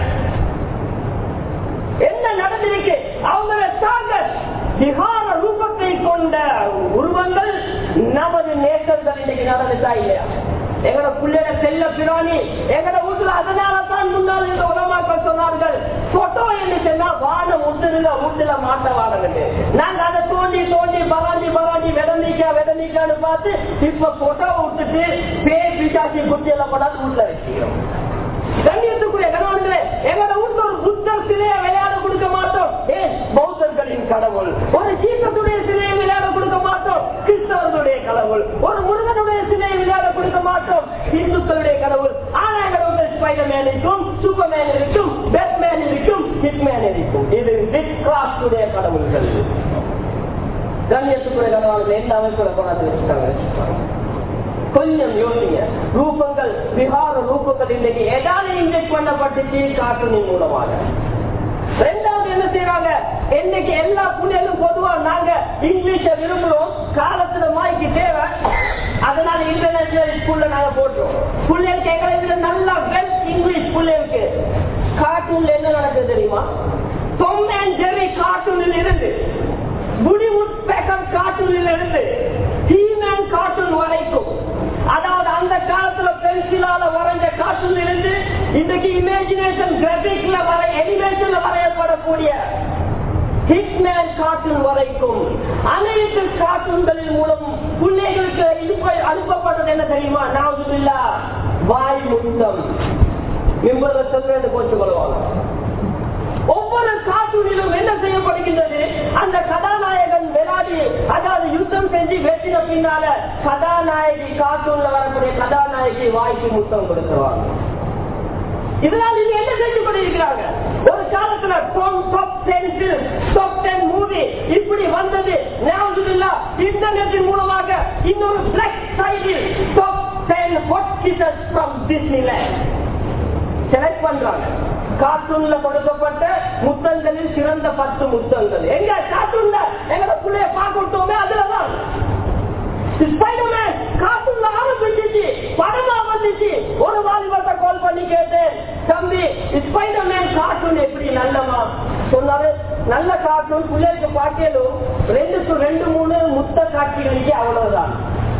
என்ன நடந்திருக்கு அவங்கள டார்கெட் விகார ரூபத்தை கொண்ட உருவங்கள் நமது நேசர்கள் இன்னைக்கு நடந்துட்டா இல்லையா எங்கட பிள்ளைட செல்ல பிராணி எங்கட வீட்டுல அதனால தான் முன்னால் இந்த உலமாக்கள் சொன்னார்கள் போட்டோ என்று சொன்னா வானம் முட்டுல முட்டுல மாட்ட வாடகை நாங்க அதை தோண்டி தோண்டி பராண்டி பராண்டி விதந்திக்கா விதந்திக்கான்னு பார்த்து இப்ப போட்டோ விட்டுட்டு பேய் பிசாச்சி குட்டி எல்லாம் படாது வீட்டுல வச்சுக்கிறோம் கண்ணியத்துக்குரிய கணவன்களே எங்களோட வீட்டுல ஒரு புத்தர் சிலையை விளையாட கொடுக்க மாட்டோம் ஏன் பௌத்தர்களின் கடவுள் ஒரு சீக்கத்துடைய சிலையை விளையாட கொடுக்க மாட்டோம் கிறிஸ்தவர்களுடைய கடவுள் ஒரு முருகனுடைய சிலையை விளையாட கொடுக்க மாட்டோம் இந்துக்களுடைய கடவுள் ஆனா எங்களோட ஸ்பைடர்மேன் இருக்கும் சூப்பர்மேன் இருக்கும் பேட்மேன் இருக்கும் ஹிட்மேன் இருக்கும் இது பிக் கிராஃப்டுடைய கடவுள்கள் கண்ணியத்துக்குரிய கணவன்கள் எந்த அமைப்புல கொண்டாந்து வச்சுட்டாங்க கொஞ்சம் யோசிங்க ரூபங்கள் விகார ரூபங்கள் இன்னைக்கு எதால இன்ஜெக்ட் பண்ணப்பட்டுச்சு கார்ட்டூனின் மூலமாக ரெண்டாவது என்ன செய்யறாங்க இன்னைக்கு எல்லா புள்ளைகளும் பொதுவா நாங்க இங்கிலீஷ விரும்புறோம் காலத்துல மாய்க்கு தேவை அதனால இன்டர்நேஷனல் ஸ்கூல்ல நாங்க போட்டுறோம் பிள்ளைகளுக்கு எங்களை நல்லா வெல் இங்கிலீஷ் பிள்ளைகளுக்கு கார்ட்டூன்ல என்ன நடக்குது தெரியுமா டொம் அண்ட் ஜெரி கார்ட்டூனில் இருந்து குடிவுட் பேக்கர் கார்ட்டூனில் இருந்து ஹீமேன் கார்ட்டூன் வரைக்கும் அதாவது அந்த காலத்துல பென்சிலால வரைஞ்ச கார்ட்டூன் இருந்து இன்றைக்கு இமேஜினேஷன் கிராபிக்ல வர எனிமேஷன்ல வரையப்படக்கூடிய ஹிட்மேன் கார்ட்டூன் வரைக்கும் அனைத்து கார்ட்டூன்களின் மூலம் பிள்ளைகளுக்கு இது அனுப்பப்பட்டது என்ன தெரியுமா நாவுதுல்லா வாய் முத்தம் இவ்வளவு சொல்றது போச்சு கொள்வாங்க ஒவ்வொரு கார்ட்டூனிலும் என்ன செய்யப்படுகின்றது அந்த கதாநாயகன் விளையாடி அதாவது யுத்தம் செஞ்சு வெற்றின பின்னால கதாநாயகி கார்ட்டூன்ல வரக்கூடிய கதாநாயகி வாய்க்கு முத்தம் கொடுத்துருவாங்க இதனால் இது என்ன செஞ்சு கொண்டிருக்கிறாங்க ஒரு காலத்துல top ten top ten movie இப்படி வந்தது இன்டர்நெட்டின் மூலமாக இன்னொரு பிளாக் சைடில் top ten hospital from Disneyland select பண்றாங்க கார்ட்டூன்ல கொடுக்கப்பட்ட முத்தங்களில் சிறந்த பத்து முத்தங்கள் எங்க கார்ட்டூன்ல எங்க பிள்ளைய பார்க்கட்டோமே அதுலதான் ஸ்பைடர்மேன் கார்ட்டூன்ல ஆரம்பிச்சிச்சு படமா வந்துச்சு ஒரு வாலிபத்தை கால் பண்ணி கேட்டேன் தம்பி ஸ்பைடர்மேன் கார்ட்டூன் எப்படி நல்லமா சொன்னாரு நல்ல கார்ட்டூன் பிள்ளைகளுக்கு பார்க்கலும் ரெண்டு to ரெண்டு மூணு முத்த காட்சிகளுக்கு அவ்வளவுதான்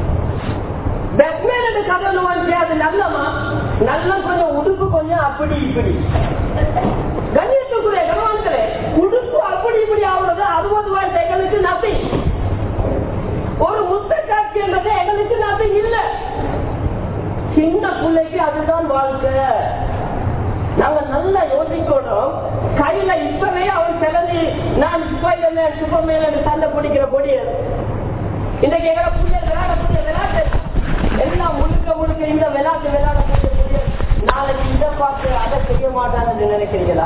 பெட்மேன் கதை வந்து அது நல்லமா நல்ல கொஞ்சம் உடுப்பு கொஞ்சம் அப்படி இப்படி கண்ணியத்துக்குரிய கணவன்களே உடுப்பு அப்படி இப்படி ஆகுறது அறுபது வயசு எங்களுக்கு நத்திங் ஒரு முத்த காட்சி என்றது எங்களுக்கு நத்திங் இல்ல சின்ன பிள்ளைக்கு அதுதான் வாழ்க்கை நாங்க நல்லா யோசிக்கணும் கையில இப்பவே அவன் கிளம்பி நான் ஸ்பைடர்மேன் சூப்பர்மேன் சண்டை பிடிக்கிற பொடி இன்றைக்கு எங்களை புள்ள விளையாடக்கூடிய விளையாட்டு எல்லாம் முழுக்க முழுக்க இந்த விளையாட்டு விளையாடக்கூடிய நாளைக்கு இதை பார்த்து அதை செய்ய மாட்டாங்கன்னு நினைக்கிறீங்களா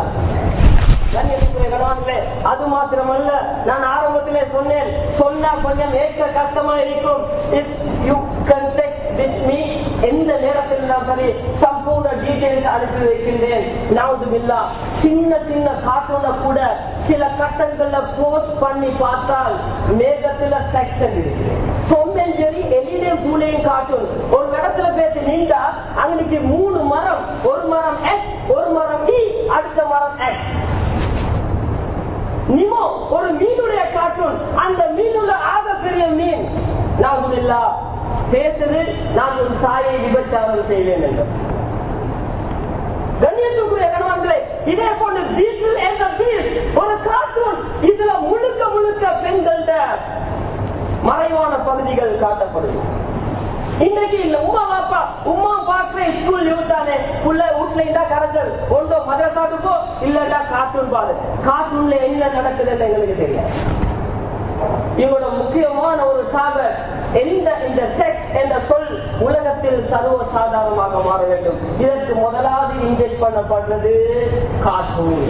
அது மாத்திரமல்ல நான் ஆரம்பத்திலே சொன்னேன் சொன்னா கொஞ்சம் ஏற்க கஷ்டமா இருக்கும் யூ கன்டெக்ட் வித் மீ எந்த நேரத்தில் நான் சரி சம்பூர்ண டீடைல்ஸ் அனுப்பி வைக்கின்றேன் நாவுதுமில்லா சின்ன சின்ன கார்ட்டூனை கூட சில கட்டங்கள்ல போஸ்ட் பண்ணி பார்த்தால் மேகத்துல செக்ஷன் இருக்கு சொந்தஞ்சரி எலிலையும் பூலையும் காட்டும் ஒரு இடத்துல பேசி நீண்டா அன்னைக்கு மூணு மரம் ஒரு மரம் எஸ் ஒரு மரம் இ அடுத்த மரம் எஸ் நிமோ ஒரு மீனுடைய கார்ட்டூன் அந்த மீனுள்ள ஆக பெரிய மீன் நாகுதில்லா பேசுது நான் ஒரு தாயை விபச்சாரம் செய்வேன் என்று கண்ணியத்துக்குரிய கணவன்களே இதே போன்று பீட்டில் என்ற பீஸ் ஒரு கார்ட்டூன் இதுல முழுக்க முழுக்க பெண்கள மறைவான பகுதிகள் காட்டப்படுது இன்றைக்கு இல்ல உமா பாப்பா உமா பாக்குற ஸ்கூல் விட்டானே உள்ள வீட்டுல இருந்தா கரைச்சல் ஒன்றோ மதரசாட்டுக்கோ இல்லடா கார்ட்டூன் பாரு கார்ட்டூன்ல என்ன நடக்குதுன்னு எங்களுக்கு தெரியாது இவங்களோட முக்கியமான ஒரு சாகர் எந்த இந்த செக்ஸ் என்ற சொல் உலகத்தில் சர்வ சாதாரணமாக மாற வேண்டும் இதற்கு முதலாவது இன்ஜெக்ட் பண்ணப்படுறது கார்ட்டூன்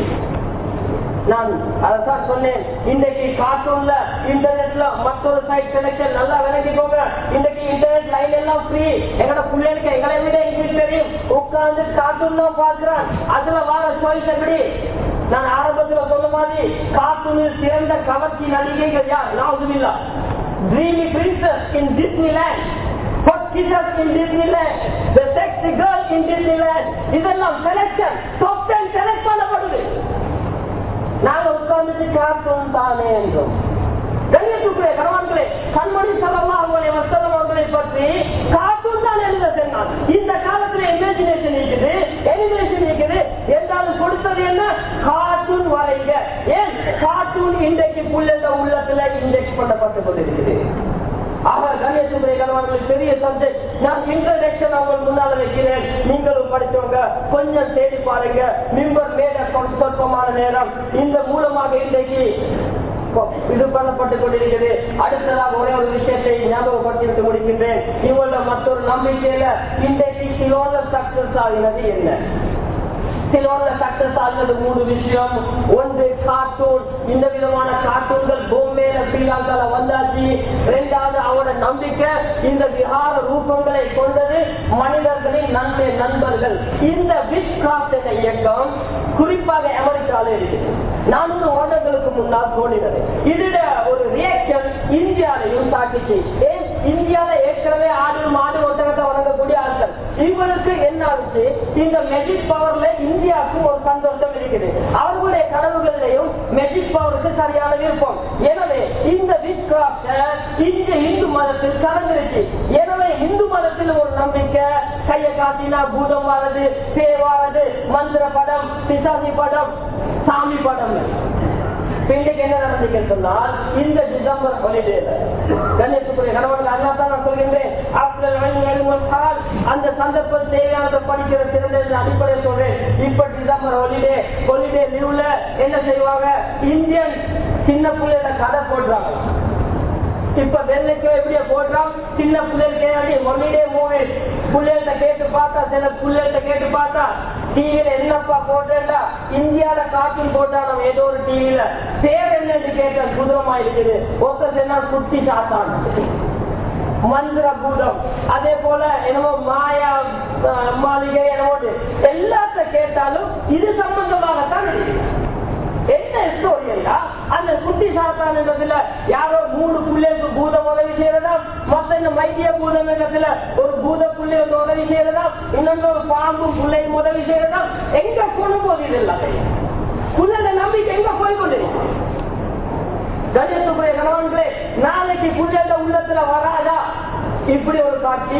நான் அதான் சொன்னேன் இன்றைக்கு கார்ட்டூன்ல இன்டர்நெட்ல மற்றொரு சைட் செலக்ஷன் நல்லா விளங்கிக்கோங்க இன்றைக்கு இன்டர்நெட் லைன் எல்லாம் ஃப்ரீ எங்கட பிள்ளைகளுக்கு எங்களை விட இங்கிலீஷ் தெரியும் உட்கார்ந்து கார்ட்டூன் தான் பாக்குறான் அதுல வர சாய்ஸ் எப்படி நான் ஆரம்பத்துல சொன்ன மாதிரி கார்ட்டூனில் சிறந்த கவர்ச்சி நடிகைகள் யார் நாவுதுமில்லா Dreamy Princess in Disneyland Hot Killers in Disneyland The Sexy Girl in Disneyland இதெல்லாம் செலக்ஷன் top 10 செலக்ட் பண்ணப்படுது நாங்க உட்கார்ந்துட்டு கார்ட்டூன் தானே என்றோம் கண்ணியத்துக்குரிய கணவன்களே கண்மணி சொல்லலாம் அவங்களை வசலம் அவர்களை பற்றி கார்ட்டூன் தான் எழுத சொன்னான் இந்த காலத்துல இமேஜினேஷன் இருக்குது எனிமேஷன் இருக்குது என்றாலும் கொடுத்தது என்ன கார்ட்டூன் வரைங்க ஏன் கார்ட்டூன் இன்றைக்கு புள்ளத உள்ளத்துல இன்டெக்ஸ் பண்ணப்பட்டு கொண்டிருக்குது ஆக கணேசத்துறை கணவர்களுக்கு பெரிய சப்ஜெக்ட் நான் இன்ட்ரடக்ஷன் அவங்க முன்னால வைக்கிறேன் நீங்களும் படிச்சவங்க கொஞ்சம் தேடி பாருங்க மிம்பர் மேல சொற்பமான நேரம் இந்த மூலமாக இன்றைக்கு இது பண்ணப்பட்டுக் கொண்டிருக்கிறது அடுத்ததாக ஒரே ஒரு விஷயத்தை ஞாபகப்படுத்தி முடிக்கின்றேன் இவங்கள மற்றொரு நம்பிக்கையில இன்றைக்கு சிலோன சக்சஸ் ஆகினது என்ன சிலோன்ல சக்சஸ் ஆகிறது மூணு விஷயம் ஒன்று கார்ட்டூன் இந்த விதமான கார்ட்டூன்கள் பொம்மையில ஸ்ரீலங்கால வந்தாச்சு இரண்டாவது அவரோட நம்பிக்கை இந்த விஹார ரூபங்களை கொண்டது மனிதர்களின் நன்மை நண்பர்கள் இந்த விச் கிராஃப்ட் என்ற இயக்கம் குறிப்பாக அமெரிக்கால இருக்குது நானூறு வருடங்களுக்கு முன்னால் தோன்றினது இதோட ஒரு ரியாக்ஷன் இந்தியாலையும் தாக்கிச்சு ஏன் இந்தியால ஏற்கனவே ஆடு மாடு ஒட்டகத்தை வழங்கக்கூடிய ஆட்கள் இவங்களுக்கு என்ன ஆச்சு இந்த மெஜிக் பவர்ல இந்தியாவுக்கு ஒரு சந்தோஷம் இருக்குது அவர்களுடைய கடவுள்களிலையும் மெஜிக் பவருக்கு சரியான விருப்பம் எனவே இந்த விஸ்கிராப்ட இந்த இந்து மதத்தில் கலந்துருச்சு எனவே இந்து மதத்தில் ஒரு நம்பிக்கை கைய காட்டினா பூதம் வாரது பேய் வாரது மந்திர படம் பிசாசி படம் சாமி படம் இன்றைக்கு என்ன நடந்தீங்கன்னு சொன்னால் இந்த டிசம்பர் ஹாலிடேல கணேசத்துக்குரிய கணவர்கள் அல்லா தான் நான் சொல்கின்றேன் அந்த சந்தர்ப்பம் தேவையானதை படிக்கிற சிறந்த அடிப்படையில் சொல்றேன் இப்ப டிசம்பர் ஹாலிடே ஹாலிடே லீவ்ல என்ன செய்வாங்க இந்தியன் சின்ன பிள்ளைல கதை போடுறாங்க இப்ப வெள்ளைக்கு எப்படிய போடுறோம் சின்ன பிள்ளைகளுக்கு ஹாலிடே மூவி பிள்ளைகிட்ட கேட்டு பார்த்தா சில பிள்ளைகிட்ட கேட்டு பார்த்தா டிவியில என்னப்பா போட்டேன்டா இந்தியால கார்ட்டூன் போட்டாலும் ஏதோ ஒரு டிவியில பேர் என்னன்னு கேட்ட குதிரமா இருக்குது ஒருத்தர் என்ன குட்டி சாத்தான் மந்திர பூதம் அதே போல என்னமோ மாயா மாளிகை என்னமோ எல்லாத்த கேட்டாலும் இது சம்பந்தமாகத்தான் இருக்கு என்ன ஸ்டோரி என்றா அந்த குட்டி சாத்தான்றதுல யாரோ மூணு பிள்ளைக்கு பூதம் உதவி செய்யறதா மத்த இந்த மைத்திய பூதம் என்றதுல ஒரு பூத பிள்ளை வந்து உதவி செய்யறதா இன்னொன்று ஒரு பாம்பும் பிள்ளையும் உதவி செய்யறதா எங்க கொண்டு போகுது இது எல்லாத்தையும் புள்ளல நம்பிக்கை எங்க போய் கொண்டிருக்கு கணேசபுரிய கணவன்களே நாளைக்கு புள்ளல உள்ளத்துல வராதா இப்படி ஒரு காட்சி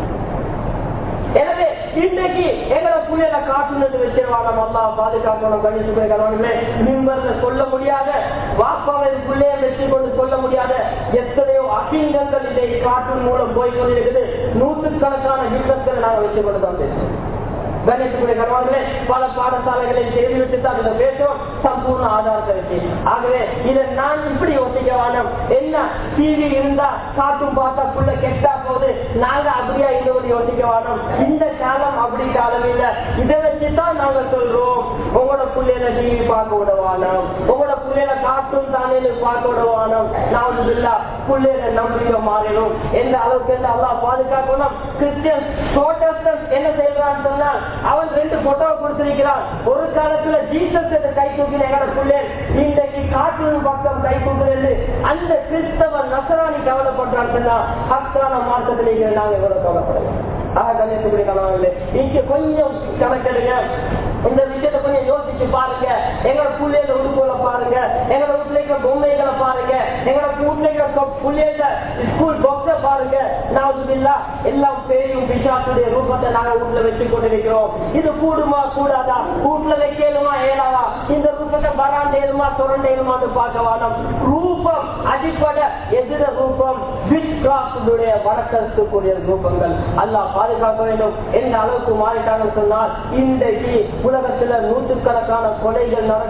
எனவே இன்னைக்கு எங்களை புள்ளையில காட்டுனது வச்சிருவாங்க அல்லா பாதுகாக்கணும் கணிசுபுரிய கணவன்களே மிம்பர்ல சொல்ல முடியாத வாப்பாவை பிள்ளைய வச்சு கொண்டு சொல்ல முடியாத எத்தனையோ அகிங்கங்கள் இதை காட்டும் மூலம் போய் கொண்டிருக்குது நூற்றுக்கணக்கான யுத்தங்களை நாங்கள் வச்சு கொண்டு தான் பேசுவோம் கணேசனுடைய கணவர்களே பல பாடசாலைகளை செய்துவிட்டு தான் இதை பேசுறோம் சம்பூர்ண ஆதாரத்தை வச்சு ஆகவே இதை நான் இப்படி யோசிக்க வேணும் என்ன டிவி இருந்தா காட்டும் பார்த்தா புள்ள கெட்டா போகுது நாங்க அப்படியா இருந்தபடி யோசிக்க வேணும் இந்த காலம் அப்படி காலம் இல்ல இதை வச்சுதான் நாங்க சொல்றோம் உங்களோட பிள்ளையில டிவி பார்க்க விடவானோம் உங்களோட பிள்ளையில காட்டும் தானே பார்க்க விடவானோம் நான் இல்ல பிள்ளையில நம்பிக்கை மாறிடும் எந்த அளவுக்கு எந்த அல்லா பாதுகாக்கணும் கிறிஸ்டியன் என்ன செய்யறான்னு சொன்னால் அவன் ரெண்டு போட்டோவை கொடுத்திருக்கிறான் ஒரு காலத்துல ஜீசஸ் என்று கை தூக்கின எங்கட பிள்ளை இன்றைக்கு காற்றின் பக்கம் கை தூக்குறது அந்த கிறிஸ்தவ நசராணி கவலைப்படுறான்னு சொன்னா ஹஸ்தான மாற்றத்திலே நாங்க இவ்வளவு கவலைப்படுறோம் ஆக கணேசபடி கணவர்களே இங்க கொஞ்சம் கணக்கெடுங்க இந்த விஷயத்தை கொஞ்சம் யோசிச்சு பாருங்க எங்களோட பிள்ளைகளை உடுப்புகளை பாருங்க எங்களோட வீட்டுல பொம்மைகளை பாருங்க எங்களோட வீட்டுல பிள்ளைகள ஸ்கூல் பாக்ஸ பாருங்க நான் எல்லாம் பேயும் பிசாசுடைய ரூபத்தை நாங்க வீட்டுல வச்சு கொண்டிருக்கிறோம் இது கூடுமா கூடாதா வீட்டுல வைக்கலுமா ஏலாதா இந்த ரூபத்தை வராண்டேலுமா சுரண்டேலுமான்னு பார்க்க வேணும் ரூபம் அடிப்படை எதிர ரூபம் விஸ்வாசனுடைய வழக்கத்துக்குரிய ரூபங்கள் அல்லா பாதுகாக்க வேண்டும் எந்த அளவுக்கு மாறிட்டாங்கன்னு சொன்னால் இன்றைக்கு உலகத்துல நூற்றுக்கணக்கான கொலைகள் நடந்து கொண்டிருக்கிறது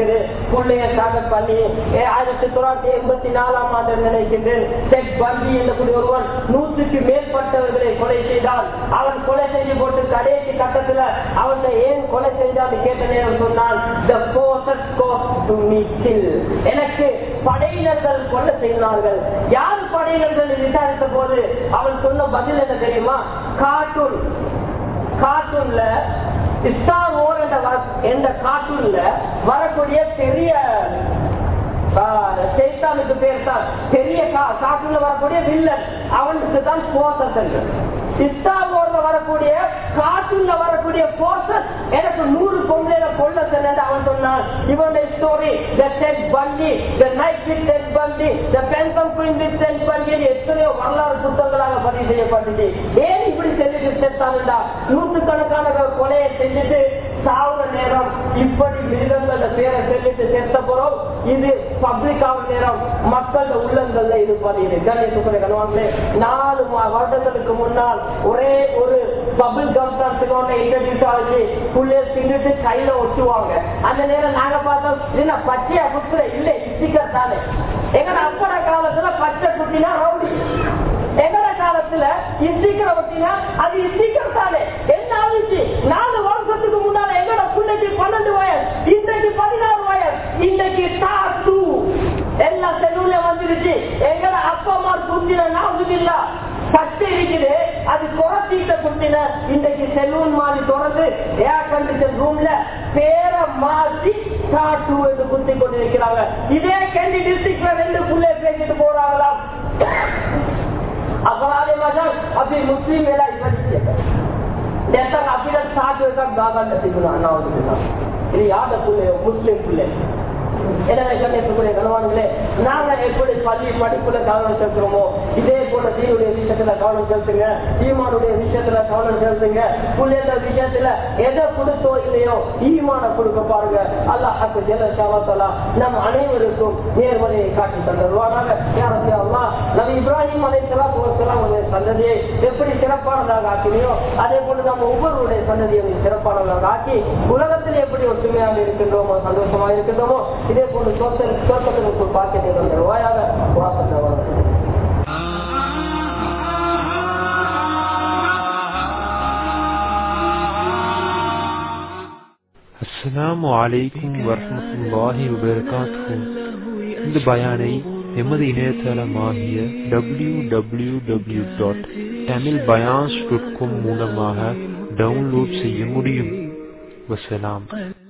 இருக்குது புள்ளைய டார்கெட் பண்ணி ஏ, ஆயிரத்தி தொள்ளாயிரத்தி எண்பத்தி நாலாம் ஆண்டு நினைக்கின்றேன் டெக் பந்தி என்று ஒருவன் நூற்றுக்கு மேற்பட்டவர்களை கொலை செய்தால் அவன் கொலை செய்து போட்டு கடைசி கட்டத்துல அவன் ஏன் கொலை செய்தான்னு கேட்ட நேரம் சொன்னால் the forces goes to me kill. எனக்கு படையினர்கள் கொலை செய்தார்கள் யார் படையினர்கள் விசாரித்த போது அவன் சொன்ன பதில் என்ன தெரியுமா கார்ட்டூன் கார்ட்டூன்ல ஸ்டார் ஓர் என்ற வர- என்ற கார்ட்டூன்ல வரக்கூடிய பெரிய சைத்தானுக்கு பேர் தான் பெரிய கா- காட்டுல வரக்கூடிய வில்லன் அவனுக்கு தான் போசஸ் இஸ்தாபோர்ல வரக்கூடிய காட்டுல வரக்கூடிய போசஸ் எனக்கு நூறு பொங்கல கொள்ள சென்று அவன் சொன்னான் இவனுடைய story the dead Bundy the night with Ted Bundy the பென்சம் குயின் வித் டெட் பண்டி எத்தனையோ வரலாறு புத்தகங்களாக பதிவு செய்யப்பட்டுச்சு ஏன் இப்படி செஞ்சுட்டு செத்தான்டா நூற்றுக்கணக்கான கொலையை செஞ்சுட்டு சாவுற நேரம் இப்படி மிருகங்கள பேரை சொல்லிட்டு செத்த போறோம் இது பப்ளிக் ஆகும் நேரம் மக்கள் உள்ளங்கள்ல இது பதிவு கணேசுக்குறை கணவாங்களே நாலு மா- வருடங்களுக்கு முன்னால் ஒரே ஒரு பபிள் கம் தான் இன்ட்ரடியூஸ் ஆச்சு புள்ளைய தின்னுட்டு கையில ஒட்டுவாங்க அந்த நேரம் நாங்க பார்த்தோம் என்ன பச்சையா குத்துற இல்ல ஸ்டிக்கர் தானே எங்க அப்பட காலத்துல பச்சை குத்தினா ரவுடி எங்கட காலத்துல ஸ்டிக்கர் ஒட்டினா அது ஸ்டிக்கர் தானே என்ன ஆச்சு நாலு வருஷத்துக்கு முன்னால எங்கட பிள்ளைக்கு பன்னெண்டு வயசு இன்றைக்கு பதினாறு வயசு இன்றைக்கு டூ எல்லாம் செல்லுல வந்துருச்சு எங்கட அப்பா அம்மா குந்தின நாசுதில்லா பட்டு இருக்குது அது குறைச்சிட்ட குத்தின இன்றைக்கு செலூன் மாதிரி திறந்து ஏர் கண்டிஷன் ரூம்ல பேரை மாற்றி டூ என்று குத்தி கொண்டு இருக்கிறாங்க இதே கேண்டி டிஸ்ட்ரிக்ட்ல ரெண்டு புள்ளை பேசிட்டு போறாங்களாம் अपराधे मजल अभी मुस्लिम मेला इधर जैसा अभी तक सात बजे तक दादा नहीं बुलाना होता இது யாத புள்ளை முஸ்லிம் பிள்ளை எனவே கண்ணியத்துக்குரிய கனவான்களே நாங்க எப்படி பள்ளி படிப்புல கவனம் செலுத்துறோமோ இதே போல தீனுடைய விஷயத்துல கவனம் செலுத்துங்க ஈமானுடைய விஷயத்துல கவனம் செலுத்துங்க புள்ளைய விஷயத்துல எதை கொடுத்தோ இல்லையோ ஈமான கொடுக்க பாருங்க அல்லாஹ் ஜெல ஷாவத்தலா நம் அனைவருக்கும் நேர்வழியை காட்டி தந்துருவானாக யாரத்தி அல்லா நபி இப்ராஹிம் அலை சலாத்து சந்ததியை எப்படி சிறப்பானதாக ஆக்கினியோ அதே போல நம்ம ஒவ்வொருவருடைய சந்ததியை சிறப்பானதாக ஆக்கி உலகத்தில் எப்படி ஒற்றுமையாக இருக்கின்றோமோ சந்தோஷமாக இருக்கின்றோமோ இதே போல சோசல் சோசத்துக்கு பாக்கியத்தை தந்துருவாயாக வாசல் அஸ்ஸலாமு அலைக்கும் வரஹ்மத்துல்லாஹி வபரகாத்துஹு இந்த பயானை எமது இணையதளமாகிய W W W dot Tamil Bayans dot com மூலமாக டவுன்லோட் செய்ய முடியும் வசலாம்